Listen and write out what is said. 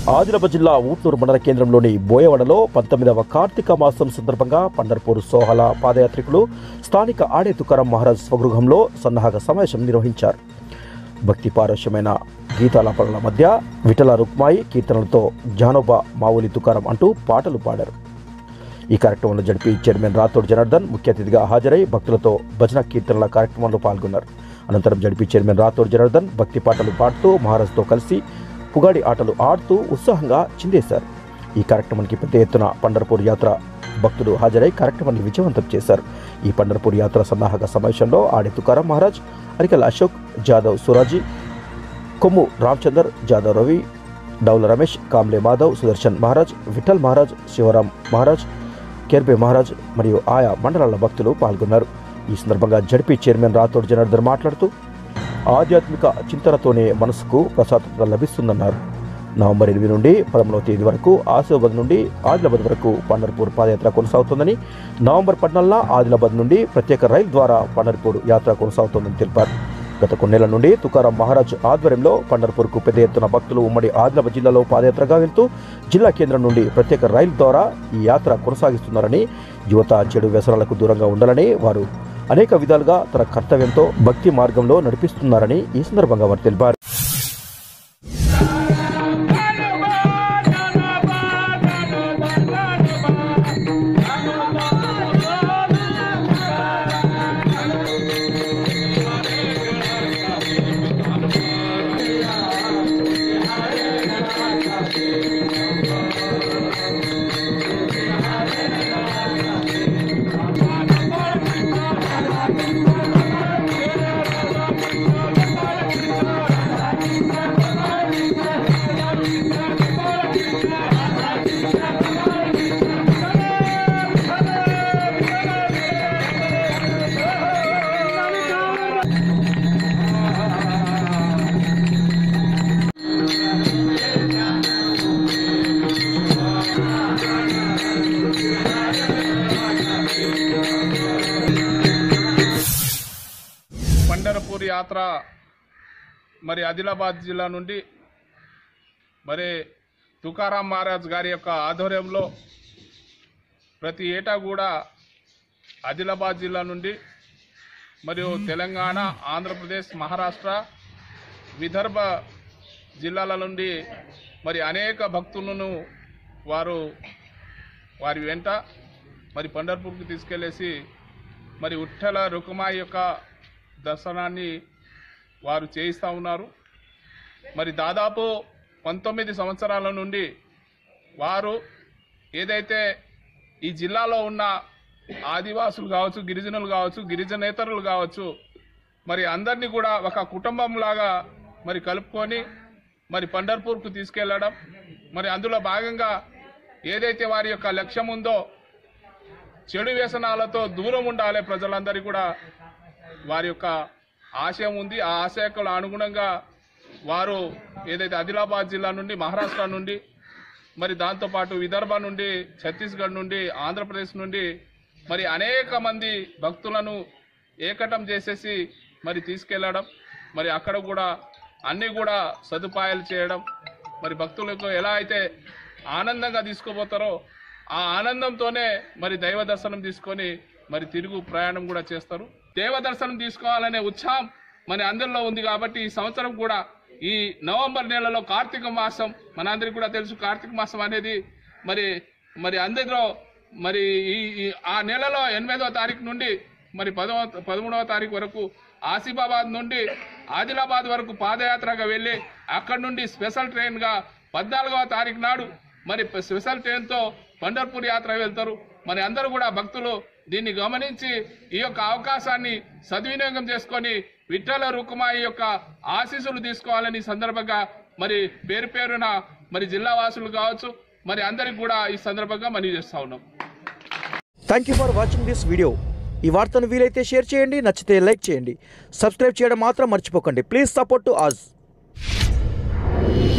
ఆదిలాబాద్ జిల్లా ఊట్నూరు మండల కేంద్రంలోని బోయవాడలో పంతొమ్మిదవ కార్తీక మాసం సందర్భంగా పండర్పూర్ సోహల పాదయాత్రికులు స్థానిక ఆడే తుకారం మహారాజ్ స్వగృహంలో సన్నాహక సమావేశం నిర్వహించారు భక్తి పారవశ్యమైన గీతాలాపనల మధ్య విఠల రుక్మాయి కీర్తనలతో జానోబా మావులి తుకారం అంటూ పాటలు పాడారు ఈ కార్యక్రమంలో జడిపి చైర్మన్ రాథోడ్ జనార్దన్ ముఖ్య అతిథిగా హాజరై భక్తులతో భజన కీర్తనల కార్యక్రమంలో పాల్గొన్నారు అనంతరం జడిపి చైర్మన్ రాథోడ్ జనార్దన్ భక్తి పాటలు పాడుతూ మహారాజ్తో కలిసి పుగాడి ఆటలు ఆడుతూ ఉత్సాహంగా చిందేశారు ఈ కార్యక్రమానికి పెద్ద ఎత్తున పండర్పూర్ యాత్ర భక్తులు హాజరై కార్యక్రమాన్ని విజయవంతం చేశారు ఈ పండర్పూర్ యాత్ర సన్నాహక సమావేశంలో ఆడి తుకారం మహారాజ్ అరికల అశోక్ జాదవ్ సురాజీ కొమ్ము రామచందర్ జాదవ్ రవి డౌల రమేష్ కామ్లే మాధవ్ సుదర్శన్ మహారాజ్ విఠల్ మహారాజ్ శివరాం మహారాజ్ కేర్బే మహారాజ్ మరియు ఆయా మండలాల భక్తులు పాల్గొన్నారు ఈ సందర్భంగా జడ్పీ చైర్మన్ రాథోడ్ జనార్దన్ మాట్లాడుతూ ఆధ్యాత్మిక చింతనతోనే మనసుకు ప్రశాంతత లభిస్తుందన్నారు నవంబర్ ఎనిమిది నుండి పదమూడవ తేదీ వరకు ఆసిఫాబాద్ నుండి ఆదిలాబాద్ వరకు పండర్పూర్ పాదయాత్ర కొనసాగుతుందని నవంబర్ పద్నాలుగున ఆదిలాబాద్ నుండి ప్రత్యేక రైలు ద్వారా పండర్పూర్ యాత్ర కొనసాగుతోందని తెలిపారు గత కొన్నేళ్ల నుండి తుకారాం మహారాజ్ ఆధ్వర్యంలో పండర్పూర్కు పెద్ద ఎత్తున భక్తులు ఉమ్మడి ఆదిలాబాద్ జిల్లాలో పాదయాత్రగా వెళ్తూ జిల్లా కేంద్రం నుండి ప్రత్యేక రైలు ద్వారా ఈ యాత్ర కొనసాగిస్తున్నారని యువత చెడు వ్యసనాలకు దూరంగా ఉండాలని వారు అనేక విధాలుగా తన కర్తవ్యంతో భక్తి మార్గంలో నడిపిస్తున్నారని ఈ సందర్భంగా వారు తెలిపారు పండరపూర్ యాత్ర మరి ఆదిలాబాద్ జిల్లా నుండి మరి తుకారాం మహారాజ్ గారి యొక్క ఆధ్వర్యంలో ప్రతి ఏటా కూడా ఆదిలాబాద్ జిల్లా నుండి మరియు తెలంగాణ ఆంధ్రప్రదేశ్ మహారాష్ట్ర విదర్భ జిల్లాల నుండి మరి అనేక భక్తులను వారు వారి వెంట మరి పండర్పూర్కి తీసుకెళ్ళేసి మరి ఉట్టల రుకుమాయి యొక్క దర్శనాన్ని వారు చేయిస్తూ ఉన్నారు మరి దాదాపు పంతొమ్మిది సంవత్సరాల నుండి వారు ఏదైతే ఈ జిల్లాలో ఉన్న ఆదివాసులు కావచ్చు గిరిజనులు కావచ్చు గిరిజనేతరులు కావచ్చు మరి అందరినీ కూడా ఒక కుటుంబంలాగా మరి కలుపుకొని మరి పండర్పూర్కు తీసుకెళ్లడం మరి అందులో భాగంగా ఏదైతే వారి యొక్క లక్ష్యం ఉందో చెడు వ్యసనాలతో దూరం ఉండాలి ప్రజలందరికీ కూడా వారి యొక్క ఆశయం ఉంది ఆ ఆశయకుల అనుగుణంగా వారు ఏదైతే ఆదిలాబాద్ జిల్లా నుండి మహారాష్ట్ర నుండి మరి దాంతోపాటు విదర్భ నుండి ఛత్తీస్గఢ్ నుండి ఆంధ్రప్రదేశ్ నుండి మరి అనేక మంది భక్తులను ఏకటం చేసేసి మరి తీసుకెళ్లడం మరి అక్కడ కూడా అన్నీ కూడా సదుపాయాలు చేయడం మరి భక్తులకు ఎలా అయితే ఆనందంగా తీసుకుపోతారో ఆ ఆనందంతోనే మరి దైవ దర్శనం తీసుకొని మరి తిరుగు ప్రయాణం కూడా చేస్తారు దేవ దర్శనం తీసుకోవాలనే ఉత్సాహం మన అందరిలో ఉంది కాబట్టి ఈ సంవత్సరం కూడా ఈ నవంబర్ నెలలో కార్తీక మాసం మనందరికీ కూడా తెలుసు కార్తీక మాసం అనేది మరి మరి అందరిలో మరి ఈ ఈ- ఆ నెలలో ఎనిమిదవ తారీఖు నుండి మరి పదవ పదమూడవ తారీఖు వరకు ఆసిఫాబాద్ నుండి ఆదిలాబాద్ వరకు పాదయాత్రగా వెళ్ళి అక్కడి నుండి స్పెషల్ ట్రైన్గా పద్నాలుగవ తారీఖు నాడు మరి స్పెషల్ ట్రైన్తో పండర్పూర్ యాత్ర వెళ్తారు మరి అందరూ కూడా భక్తులు దీన్ని గమనించి ఈ యొక్క అవకాశాన్ని సద్వినియోగం చేసుకొని విఠల రుకుమాయి యొక్క ఆశీస్సులు తీసుకోవాలని ఈ సందర్భంగా మరి పేరు పేరున మరి జిల్లా వాసులు కావచ్చు మరి అందరికి కూడా ఈ సందర్భంగా మనవి చేస్తా ఉన్నాం thank you for watching this video ఈ వార్తను వీలైతే షేర్ చేయండి నచ్చితే లైక్ చేయండి సబ్స్క్రైబ్ చేయడం మాత్రం మర్చిపోకండి ప్లీజ్ సపోర్ట్ టు అస్